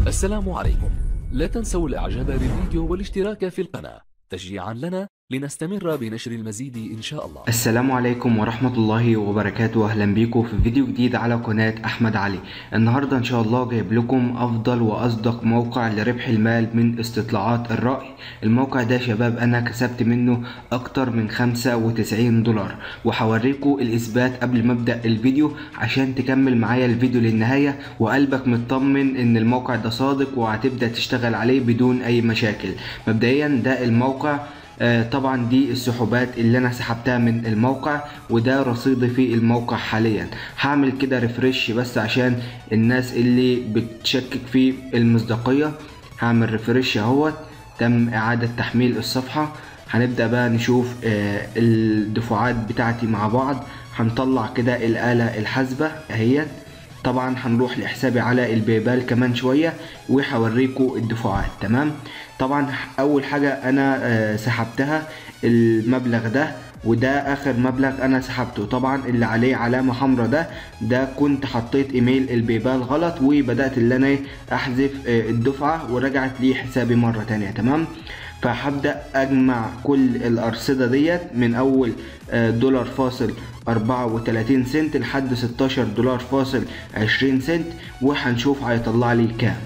السلام عليكم لا تنسوا الاعجاب بالفيديو والاشتراك في القناة تشجيعا لنا لنستمر بنشر المزيد إن شاء الله السلام عليكم ورحمة الله وبركاته أهلا بيكم في فيديو جديد على قناة أحمد علي النهاردة إن شاء الله جايب لكم أفضل وأصدق موقع لربح المال من استطلاعات الرأي الموقع ده شباب أنا كسبت منه أكتر من 95 دولار وهوريكم الإثبات قبل ما أبدأ الفيديو عشان تكمل معايا الفيديو للنهاية وقلبك مطمن إن الموقع ده صادق وهتبدأ تشتغل عليه بدون أي مشاكل مبدئيا ده الموقع آه، طبعا دي السحوبات اللي انا سحبتها من الموقع وده رصيدي في الموقع حاليا هعمل كده ريفرش بس عشان الناس اللي بتشكك في المصداقية هعمل ريفرش اهوت تم اعادة تحميل الصفحة هنبدأ بقى نشوف آه، الدفعات بتاعتي مع بعض هنطلع كده الآلة الحاسبة اهيت طبعا هنروح لحسابي على البيبال كمان شوية وهوريكم الدفعات تمام طبعا اول حاجة انا آه، سحبتها المبلغ ده وده اخر مبلغ انا سحبته طبعا اللي عليه علامة حمراء ده ده كنت حطيت ايميل البيبال غلط وبدأت اللي انا احذف آه، الدفعة ورجعت لي حسابي مرة تانية تمام فهبدأ أجمع كل الأرصدة ديت من أول آه، دولار فاصل أربعة وتلاتين سنت لحد ستاشر دولار فاصل عشرين سنت وهنشوف هيطلع لي كام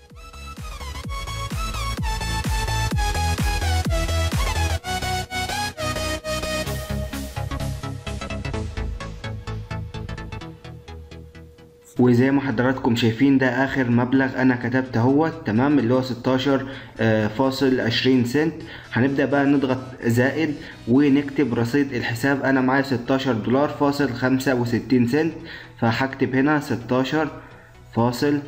وزي ما حضراتكم شايفين ده اخر مبلغ انا كتبته هو تمام اللي هو 16 آه، فاصل 20 سنت هنبدا بقى نضغط زائد ونكتب رصيد الحساب انا معايا 16 دولار فاصل 65 سنت فهكتب هنا 16 فاصل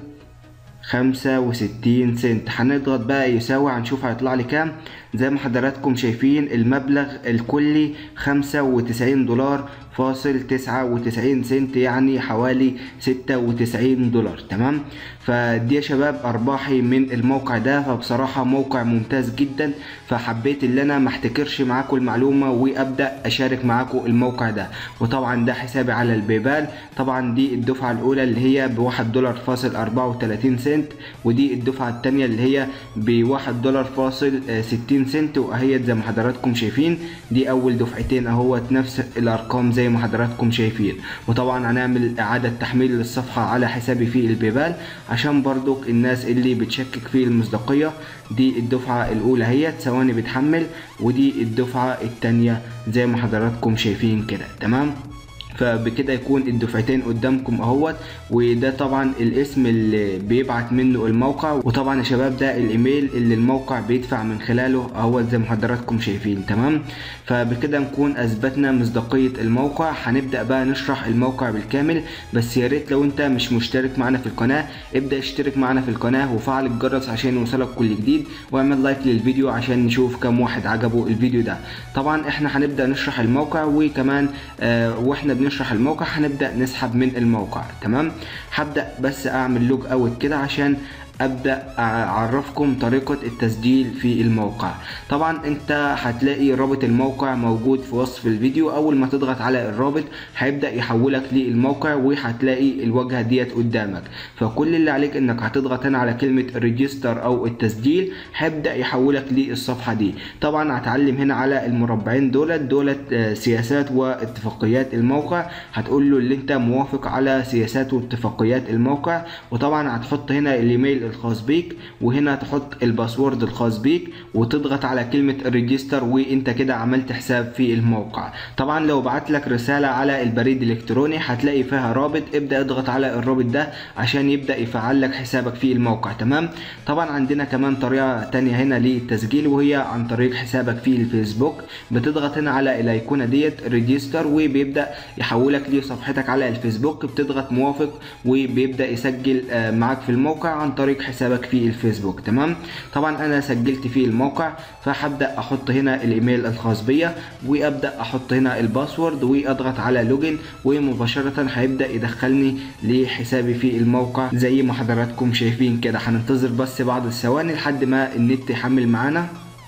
خمسة وستين سنت هنضغط بقى يساوي هنشوف هيطلع لي كام زي ما حضراتكم شايفين المبلغ الكلي خمسة وتسعين دولار فاصل تسعة وتسعين سنت يعني حوالي ستة وتسعين دولار تمام فدي يا شباب ارباحي من الموقع ده فبصراحة موقع ممتاز جدا فحبيت ان انا ما احتكرش معاكم المعلومة وابدأ اشارك معاكم الموقع ده وطبعا ده حسابي على البيبال طبعا دي الدفعة الاولى اللي هي بواحد دولار فاصل اربعة وتلاتين سنت ودي الدفعة التانية اللي هي بواحد دولار فاصل آه، ستين سنت واهيت زي ما حضراتكم شايفين دي اول دفعتين اهوت نفس الارقام زي ما حضراتكم شايفين وطبعا هنعمل اعادة تحميل للصفحة على حسابي في البيبال عشان برضو الناس اللي بتشكك في المصداقية دي الدفعة الاولى اهيت ثواني بتحمل ودي الدفعة التانية زي ما حضراتكم شايفين كده تمام فبكده يكون الدفعتين قدامكم اهوت وده طبعا الاسم اللي بيبعت منه الموقع وطبعا يا شباب ده الايميل اللي الموقع بيدفع من خلاله اهوت زي ما حضراتكم شايفين تمام فبكده نكون اثبتنا مصداقية الموقع هنبدأ بقى نشرح الموقع بالكامل بس يا ريت لو انت مش مشترك معنا في القناة ابدأ اشترك معنا في القناة وفعل الجرس عشان يوصلك كل جديد واعمل لايك للفيديو عشان نشوف كم واحد عجبه الفيديو ده طبعا احنا هنبدأ نشرح الموقع وكمان آه واحنا بنشرح الموقع هنبدأ نسحب من الموقع تمام هبدأ بس اعمل لوج اوت كده عشان ابدا اعرفكم طريقه التسجيل في الموقع طبعا انت هتلاقي رابط الموقع موجود في وصف الفيديو اول ما تضغط على الرابط هيبدا يحولك للموقع وهتلاقي الواجهه ديت قدامك فكل اللي عليك انك هتضغط هنا على كلمه ريجستر او التسجيل هيبدا يحولك للصفحه دي طبعا هتعلم هنا على المربعين دولت دولت آه، سياسات واتفاقيات الموقع هتقول له اللي انت موافق على سياسات واتفاقيات الموقع وطبعا هتحط هنا الايميل الخاص بيك وهنا تحط الباسورد الخاص بيك وتضغط على كلمة ريجستر وانت كده عملت حساب في الموقع طبعا لو بعت لك رسالة على البريد الالكتروني هتلاقي فيها رابط ابدأ اضغط على الرابط ده عشان يبدأ يفعل لك حسابك في الموقع تمام طبعا عندنا كمان طريقة تانية هنا للتسجيل وهي عن طريق حسابك في الفيسبوك بتضغط هنا على الايقونة ديت ريجستر وبيبدأ يحولك لصفحتك على الفيسبوك بتضغط موافق وبيبدأ يسجل آه، معاك في الموقع عن طريق حسابك في الفيسبوك تمام طبعا انا سجلت في الموقع فهبدأ احط هنا الايميل الخاص بيا وابدأ احط هنا الباسورد واضغط على لوجن ومباشرة هيبدأ يدخلني لحسابي في الموقع زي ما حضراتكم شايفين كده هننتظر بس بعض الثواني لحد ما النت يحمل معانا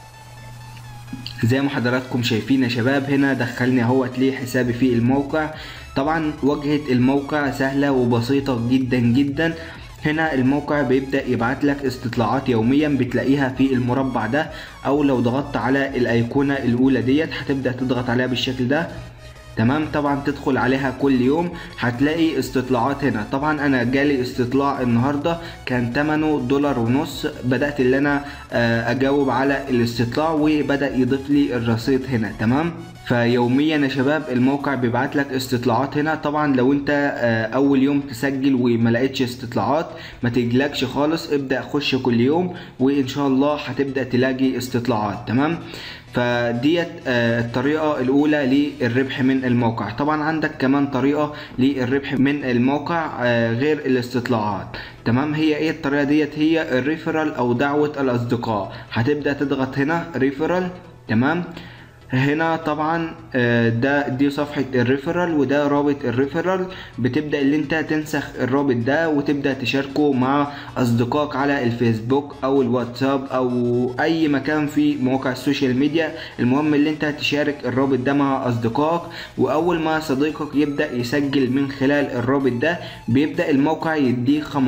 زي ما حضراتكم شايفين يا شباب هنا دخلني اهوت ليه حسابي في الموقع طبعا واجهة الموقع سهلة وبسيطة جدا جدا هنا الموقع بيبدأ يبعت لك استطلاعات يوميا بتلاقيها في المربع ده او لو ضغطت على الايقونة الاولى ديت هتبدأ تضغط عليها بالشكل ده تمام طبعا تدخل عليها كل يوم هتلاقي استطلاعات هنا طبعا انا جالي استطلاع النهارده كان ثمنه دولار ونص بدات اللي انا اجاوب على الاستطلاع وبدا يضيف لي الرصيد هنا تمام فيوميا يا شباب الموقع بيبعت لك استطلاعات هنا طبعا لو انت اول يوم تسجل وما لقيتش استطلاعات ما تجلكش خالص ابدا خش كل يوم وان شاء الله هتبدا تلاقي استطلاعات تمام فديت الطريقة الأولى للربح من الموقع طبعا عندك كمان طريقة للربح من الموقع غير الاستطلاعات تمام هي ايه الطريقة ديت هي الريفرال أو دعوة الأصدقاء هتبدأ تضغط هنا ريفرال تمام هنا طبعا ده دي صفحة الريفرال وده رابط الريفرال بتبدأ اللي انت تنسخ الرابط ده وتبدأ تشاركه مع اصدقائك على الفيسبوك او الواتساب او اي مكان في مواقع السوشيال ميديا المهم اللي انت تشارك الرابط ده مع اصدقائك واول ما صديقك يبدأ يسجل من خلال الرابط ده بيبدأ الموقع يديك 15%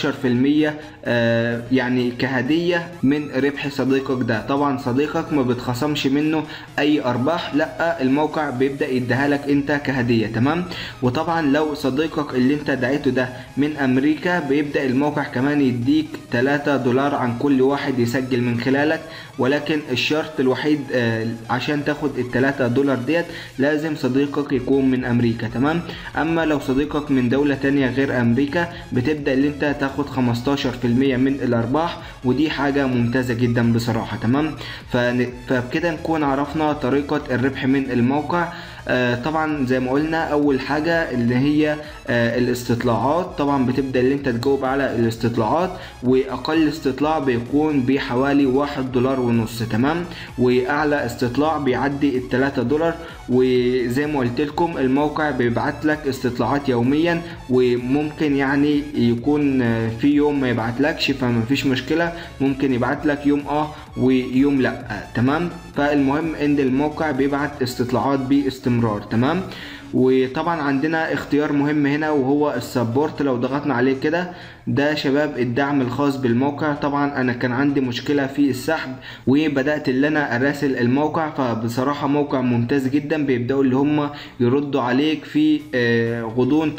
يعني كهدية من ربح صديقك ده طبعا صديقك ما بتخصمش منه اي اي ارباح لا الموقع بيبدا يديها لك انت كهديه تمام وطبعا لو صديقك اللي انت دعيته ده من امريكا بيبدا الموقع كمان يديك 3 دولار عن كل واحد يسجل من خلالك ولكن الشرط الوحيد عشان تاخد ال 3 دولار ديت لازم صديقك يكون من امريكا تمام اما لو صديقك من دولة تانية غير امريكا بتبدأ اللي انت تاخد 15% من الارباح ودي حاجة ممتازة جدا بصراحة تمام فبكده نكون عرفنا طريقة الربح من الموقع آه طبعا زي ما قلنا اول حاجة اللي هي آه الاستطلاعات طبعا بتبدأ اللي انت تجاوب على الاستطلاعات واقل استطلاع بيكون بحوالي واحد دولار ونص تمام واعلى استطلاع بيعدي التلاتة دولار وزي ما قلت لكم الموقع بيبعت لك استطلاعات يوميا وممكن يعني يكون في يوم ما يبعت لكش فما فيش مشكلة ممكن يبعت لك يوم اه ويوم لا تمام فالمهم ان الموقع بيبعت استطلاعات باستمرار تمام وطبعا عندنا اختيار مهم هنا وهو السبورت لو ضغطنا عليه كده ده شباب الدعم الخاص بالموقع طبعا انا كان عندي مشكلة في السحب وبدأت اللي انا اراسل الموقع فبصراحة موقع ممتاز جدا بيبدأوا اللي هم يردوا عليك في غضون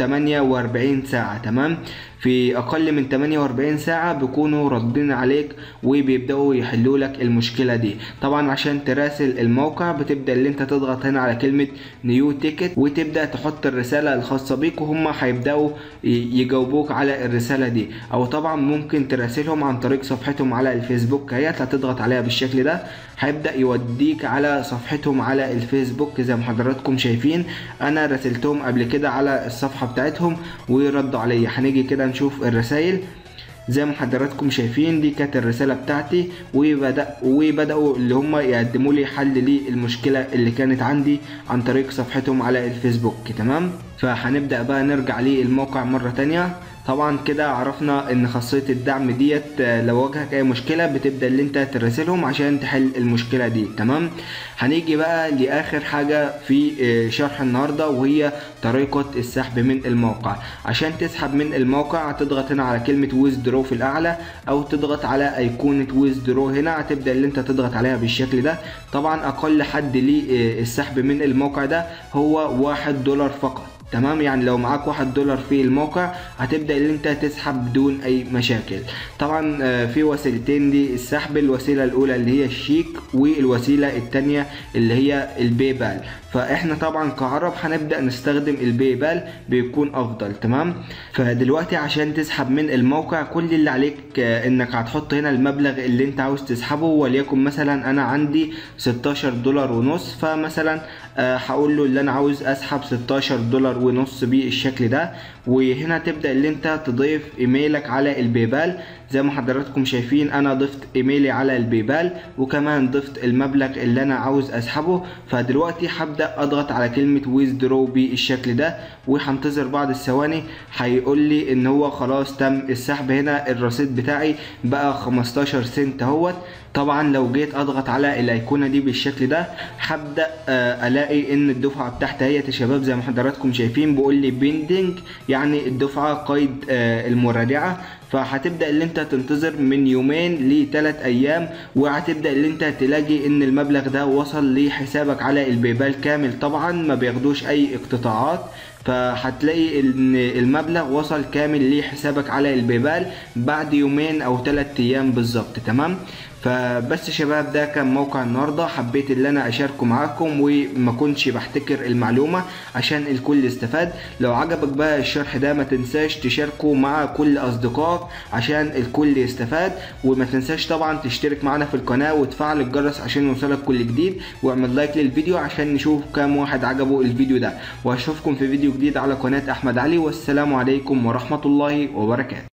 48 ساعة تمام في اقل من 48 ساعة بيكونوا ردين عليك وبيبدأوا يحلوا لك المشكلة دي طبعا عشان تراسل الموقع بتبدأ اللي انت تضغط هنا على كلمة نيو تيكت وتبدأ تحط الرسالة الخاصة بيك وهم هيبدأوا يجاوبوك على الرسالة دي او طبعا ممكن تراسلهم عن طريق صفحتهم على الفيسبوك هي هتضغط عليها بالشكل ده هيبدأ يوديك على صفحتهم على الفيسبوك زي ما حضراتكم شايفين انا راسلتهم قبل كده على الصفحة بتاعتهم وردوا عليا هنيجي كده نشوف الرسائل زي ما حضراتكم شايفين دي كانت الرسالة بتاعتي وبدأ وبدأوا اللي هم يقدموا لي حل للمشكلة اللي كانت عندي عن طريق صفحتهم على الفيسبوك تمام فهنبدأ بقى نرجع للموقع مرة تانية طبعا كده عرفنا ان خاصية الدعم ديت لو واجهك اي مشكلة بتبدأ اللي انت تراسلهم عشان تحل المشكلة دي تمام هنيجي بقى لاخر حاجة في شرح النهاردة وهي طريقة السحب من الموقع عشان تسحب من الموقع هتضغط هنا على كلمة ويزدرو في الاعلى او تضغط على ايقونة ويزدرو هنا هتبدأ اللي انت تضغط عليها بالشكل ده طبعا اقل حد للسحب من الموقع ده هو واحد دولار فقط تمام يعني لو معاك واحد دولار في الموقع هتبدأ اللي انت تسحب بدون اي مشاكل طبعا في وسيلتين دي السحب الوسيلة الاولى اللي هي الشيك والوسيلة التانية اللي هي الباي بال فاحنا طبعا كعرب هنبدأ نستخدم الباي بال بيكون افضل تمام فدلوقتي عشان تسحب من الموقع كل اللي عليك انك هتحط هنا المبلغ اللي انت عاوز تسحبه وليكن مثلا انا عندي 16 دولار ونص فمثلا هقول له اللي انا عاوز اسحب 16 دولار ونص بالشكل ده وهنا تبدا اللي انت تضيف ايميلك على البيبال زي ما حضراتكم شايفين انا ضفت ايميلي على البيبال وكمان ضفت المبلغ اللي انا عاوز اسحبه فدلوقتي هبدا اضغط على كلمه ويزدرو بالشكل ده وهنتظر بعض الثواني هيقول لي ان هو خلاص تم السحب هنا الرصيد بتاعي بقى 15 سنت اهوت طبعا لو جيت اضغط على الايقونه دي بالشكل ده هبدا الاقي ان الدفعه بتاعتي اهي يا شباب زي ما حضراتكم شايفين بيقول لي بيندنج يعني الدفعه قيد المراجعه فهتبدا اللي انت تنتظر من يومين لثلاث ايام وهتبدا اللي انت تلاقي ان المبلغ ده وصل لحسابك على البيبال كامل طبعا ما بياخدوش اي اقتطاعات فهتلاقي ان المبلغ وصل كامل لحسابك على البيبال بعد يومين او ثلاث ايام بالظبط تمام فبس شباب ده كان موقع النهارده حبيت ان انا اشاركه معاكم وما كنتش بحتكر المعلومه عشان الكل يستفاد لو عجبك بقى الشرح ده ما تنساش تشاركه مع كل اصدقائك عشان الكل يستفاد وما تنساش طبعا تشترك معنا في القناه وتفعل الجرس عشان يوصلك كل جديد واعمل لايك للفيديو عشان نشوف كام واحد عجبه الفيديو ده واشوفكم في فيديو جديد على قناه احمد علي والسلام عليكم ورحمه الله وبركاته